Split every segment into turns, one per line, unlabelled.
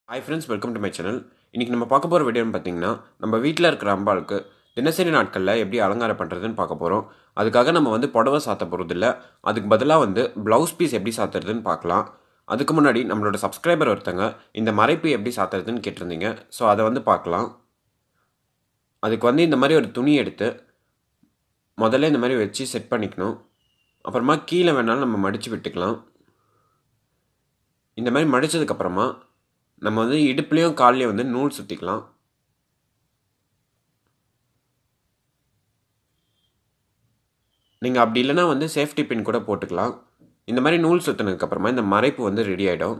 hi friends welcome to my channel இன்றைக்கி நம்ம பார்க்க போகிற வீடியோன்னு பார்த்தீங்கன்னா நம்ம வீட்டில் இருக்கிற அம்பாளுக்கு தினசரி நாட்களில் எப்படி அலங்காரம் பண்ணுறதுன்னு பார்க்க போகிறோம் அதுக்காக நம்ம வந்து புடவை சாத்த போகிறதில்ல அதுக்கு பதிலாக வந்து ப்ளவுஸ் பீஸ் எப்படி சாத்துறதுன்னு பார்க்கலாம் அதுக்கு முன்னாடி நம்மளோட சப்ஸ்கிரைபர் ஒருத்தங்க இந்த மறைப்பு எப்படி சாத்துறதுன்னு கேட்டிருந்தீங்க ஸோ அதை வந்து பார்க்கலாம் அதுக்கு வந்து இந்த மாதிரி ஒரு துணி எடுத்து முதல்ல இந்த மாதிரி வச்சு செட் பண்ணிக்கணும் அப்புறமா கீழே வேணாலும் நம்ம மடித்து விட்டுக்கலாம் இந்த மாதிரி மடித்ததுக்கப்புறமா நம்ம வந்து இடுப்புலேயும் கால்லையும் வந்து நூல் சுற்றிக்கலாம் நீங்கள் அப்படி இல்லைன்னா வந்து சேஃப்டி பின் கூட போட்டுக்கலாம் இந்த மாதிரி நூல் சுற்றினதுக்கப்புறமா இந்த மறைப்பு வந்து ரெடி ஆகிடும்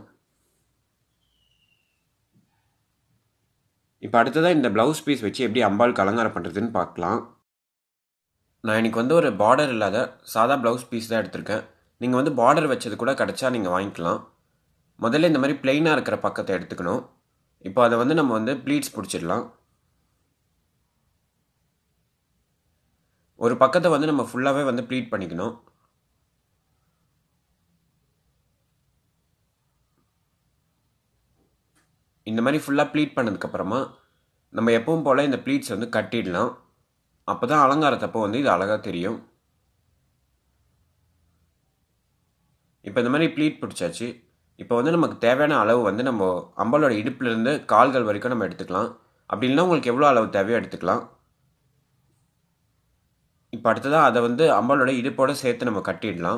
இப்போ அடுத்ததாக இந்த ப்ளவுஸ் பீஸ் வச்சு எப்படி அம்பாளுக்கு அலங்காரம் பண்ணுறதுன்னு பார்க்கலாம் நான் இன்றைக்கி வந்து ஒரு பார்டர் இல்லாத சாதா ப்ளவுஸ் பீஸ் தான் எடுத்திருக்கேன் நீங்கள் வந்து பார்டர் வச்சது கூட கிடச்சா நீங்கள் வாங்கிக்கலாம் முதல்ல இந்த மாதிரி பிளெயினாக இருக்கிற பக்கத்தை எடுத்துக்கணும் இப்போ அதை வந்து நம்ம வந்து ப்ளீட்ஸ் பிடிச்சிடலாம் ஒரு பக்கத்தை வந்து நம்ம ஃபுல்லாகவே வந்து ப்ளீட் பண்ணிக்கணும் இந்த மாதிரி ஃபுல்லாக ப்ளீட் பண்ணதுக்கப்புறமா நம்ம எப்பவும் போல் இந்த ப்ளீட்ஸ் வந்து கட்டிடலாம் அப்போ தான் அலங்காரத்தப்போ வந்து இது அழகாக தெரியும் இப்போ இந்த மாதிரி ப்ளீட் பிடிச்சாச்சு இப்போ வந்து நமக்கு தேவையான அளவு வந்து நம்ம அம்பாலோட இடுப்புலேருந்து கால்கள் வரைக்கும் நம்ம எடுத்துக்கலாம் அப்படி இல்லைன்னா உங்களுக்கு எவ்வளோ அளவு தேவையோ எடுத்துக்கலாம் இப்போ அடுத்ததாக அதை வந்து அம்பாலோட இடுப்போடு சேர்த்து நம்ம கட்டிடலாம்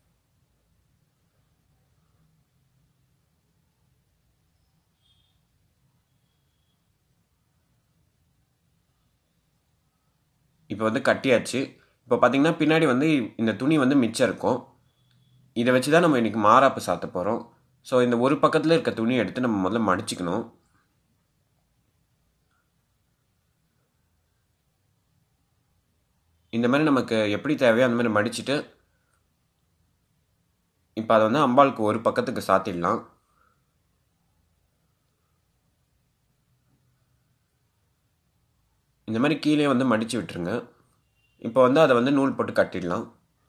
இப்போ வந்து கட்டியாச்சு இப்போ பார்த்தீங்கன்னா பின்னாடி வந்து இந்த துணி வந்து மிச்சம் இருக்கும் இதை வச்சு தான் நம்ம இன்றைக்கி மாறாப்பு சாத்த போகிறோம் ஸோ இந்த ஒரு பக்கத்தில் இருக்க துணியை எடுத்து நம்ம முதல்ல மடிச்சுக்கணும் இந்த மாதிரி நமக்கு எப்படி தேவையோ அந்த மாதிரி மடிச்சுட்டு இப்போ அதை வந்து அம்பாளுக்கு ஒரு பக்கத்துக்கு சாத்திடலாம் இந்த மாதிரி கீழே வந்து மடித்து விட்டுருங்க இப்போ வந்து அதை வந்து நூல் போட்டு கட்டிடலாம்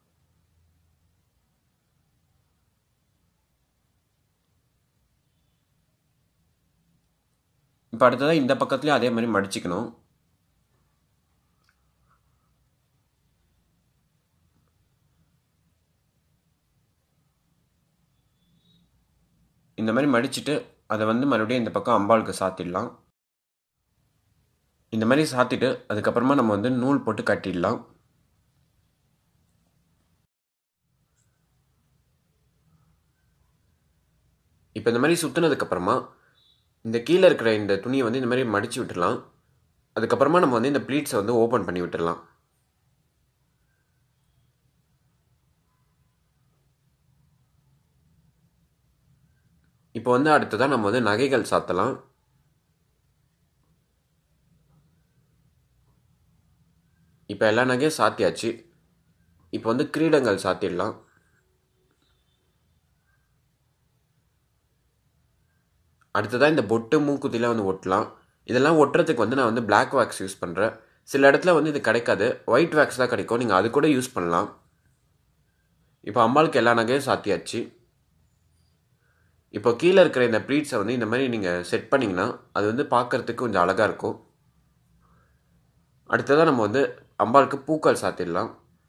இப்போ அடுத்ததாக இந்த பக்கத்துலேயும் அதே மாதிரி மடிச்சுக்கணும் இந்த மாதிரி மடிச்சுட்டு அதை வந்து மறுபடியும் இந்த பக்கம் அம்பாளுக்கு சாத்திடலாம் இந்த மாதிரி சாத்திட்டு அதுக்கப்புறமா நம்ம வந்து நூல் போட்டு கட்டிடலாம் இப்போ இந்த மாதிரி சுற்றுனதுக்கப்புறமா இந்த கீழே இருக்கிற இந்த துணியை வந்து இந்த மாதிரி மடித்து விட்டுடலாம் அதுக்கப்புறமா நம்ம வந்து இந்த ப்ளீட்ஸை வந்து ஓப்பன் பண்ணி விட்டுடலாம் இப்போ வந்து அடுத்ததாக நம்ம வந்து நகைகள் சாத்தலாம் இப்போ எல்லா நகையும் சாத்தியாச்சு இப்போ வந்து கிரீடங்கள் சாத்திடலாம் அடுத்ததாக இந்த பொட்டு மூக்குத்திலாம் வந்து ஒட்டலாம் இதெல்லாம் ஒட்டுறதுக்கு வந்து நான் வந்து பிளாக் வேக்ஸ் யூஸ் பண்ணுறேன் சில இடத்துல வந்து இது கிடைக்காது ஒயிட் வேக்ஸ் தான் கிடைக்கும் நீங்கள் அது கூட யூஸ் பண்ணலாம் இப்போ அம்பாளுக்கு எல்லா நகையும் சாத்தியாச்சு இப்போ கீழே இருக்கிற இந்த ப்ளீட்ஸை வந்து இந்த மாதிரி நீங்கள் செட் பண்ணிங்கன்னா அது வந்து பார்க்குறதுக்கு கொஞ்சம் அழகாக இருக்கும் அடுத்ததாக நம்ம வந்து அம்பாளுக்கு பூக்கள் சாத்திடலாம்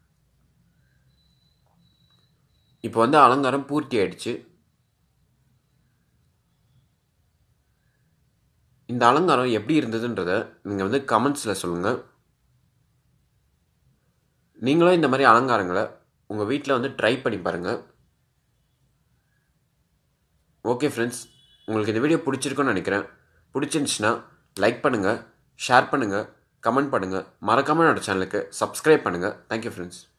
இப்போ வந்து அலங்காரம் பூர்த்தி ஆயிடுச்சு இந்த அலங்காரம் எப்படி இருந்ததுன்றத நீங்கள் வந்து கமெண்ட்ஸில் சொல்லுங்கள் நீங்களும் இந்த மாதிரி அலங்காரங்களை உங்கள் வீட்டில் வந்து ட்ரை பண்ணி பாருங்கள் ஓகே ஃப்ரெண்ட்ஸ் உங்களுக்கு இந்த வீடியோ பிடிச்சிருக்குன்னு நினைக்கிறேன் பிடிச்சிருந்துச்சுன்னா லைக் பண்ணுங்கள் ஷேர் பண்ணுங்கள் கமெண்ட் பண்ணுங்கள் மறக்காமல் என்னோட சேனலுக்கு சப்ஸ்கிரைப் பண்ணுங்கள் தேங்க்யூ ஃப்ரெண்ட்ஸ்